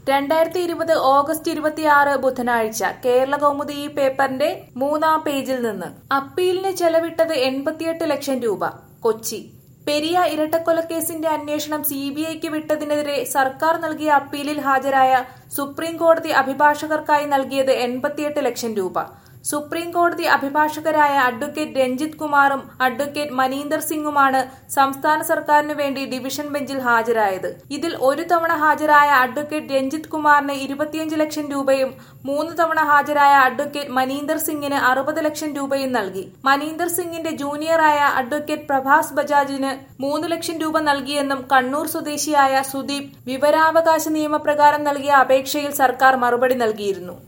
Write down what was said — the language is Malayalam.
രണ്ടായിരത്തി ഇരുപത് ഓഗസ്റ്റ് ഇരുപത്തിയാറ് ബുധനാഴ്ച കേരള കൗമുദി ഈ പേപ്പറിന്റെ മൂന്നാം പേജിൽ നിന്ന് അപ്പീലിന് ചെലവിട്ടത് എൺപത്തിയെട്ട് ലക്ഷം രൂപ കൊച്ചി പെരിയ ഇരട്ടക്കൊലക്കേസിന്റെ അന്വേഷണം സി ബി ഐക്ക് വിട്ടതിനെതിരെ സർക്കാർ നൽകിയ അപ്പീലിൽ ഹാജരായ സുപ്രീം കോടതി അഭിഭാഷകർക്കായി നൽകിയത് എൺപത്തിയെട്ട് ലക്ഷം രൂപ സുപ്രീം കോടതി അഭിഭാഷകരായ അഡ്വക്കേറ്റ് രഞ്ജിത് കുമാറും അഡ്വക്കേറ്റ് മനീന്ദർ സിംഗുമാണ് സംസ്ഥാന സർക്കാരിനു വേണ്ടി ഡിവിഷൻ ബെഞ്ചിൽ ഹാജരായത് ഇതിൽ ഒരു തവണ ഹാജരായ അഡ്വക്കേറ്റ് രഞ്ജിത് കുമാറിന് ഇരുപത്തിയഞ്ച് ലക്ഷം രൂപയും മൂന്ന് തവണ ഹാജരായ അഡ്വക്കേറ്റ് മനീന്ദർ സിംഗിന് അറുപത് ലക്ഷം രൂപയും നൽകി മനീന്ദർ സിംഗിന്റെ ജൂനിയറായ അഡ്വക്കേറ്റ് പ്രഭാസ് ബജാജിന് മൂന്ന് ലക്ഷം രൂപ നൽകിയെന്നും കണ്ണൂർ സ്വദേശിയായ സുദീപ് വിവരാവകാശ നിയമപ്രകാരം നൽകിയ അപേക്ഷയിൽ സർക്കാർ മറുപടി നൽകിയിരുന്നു